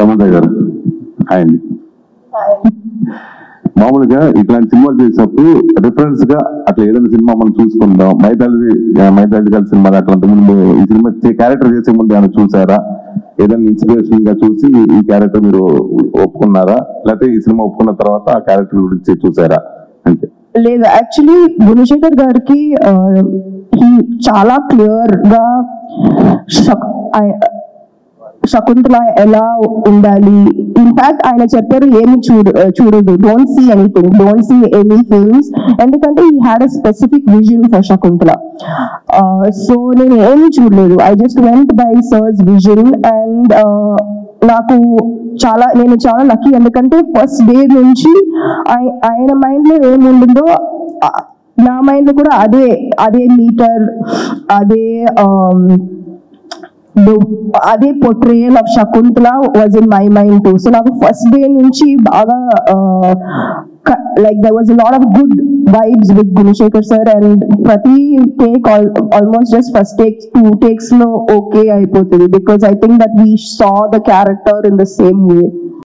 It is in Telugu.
సమంత గారు హాయ్ అండి మామూలుగా ఇట్లాంటి సినిమాలు చేసినప్పుడు రిఫరెన్స్ గా అట్లా ఏదైనా సినిమా మనం చూసుకుందాం మైథాలజీ మైథాలజీ గారి సినిమా అట్లాంటి ముందు ఈ సినిమా క్యారెక్టర్ చేసే ముందు ఏమైనా చూసారా ఏదైనా ఇన్స్పిరేషన్ గా చూసి ఈ క్యారెక్టర్ మీరు ఒప్పుకున్నారా లేకపోతే ఈ సినిమా ఒప్పుకున్న తర్వాత ఆ క్యారెక్టర్ గురించి చూసారా అంతే లేదు యాక్చువల్లీ గుణశేఖర్ గారికి ఆ, he చాలా క్లియర్ గా శక్- ఆయ- శకుంతల ఎలా ఉండాలి ఇన్ఫాక్ట్ ఆయన చెప్పారు ఏమి చూడ చూడదు don't see anything don't see any films ఎందుకంటే ఈ had a specific vision for Shakuntala so నేను ఏమీ చూడలేదు I just went by sir's vision and నాకు చాలా నేను చాలా లక్కీ ఎందుకంటే ఫస్ట్ డే నుంచి ఆయ- ఆయన మైండ్ లో ఏముంటుందో ఆ, నా మైండ్ లో కూడా అదే అదే మీటర్ అదే um, the- అదే portrayal of Shakuntala was in my mind too so నాకు ఫస్ట్ డే నుంచి బాగా like there was lot of good vibes with Gunasekhar sir and ప్రతి take almost just first takes two takes లో ఓకే అయిపోతుంది because I think that we saw the character in the same way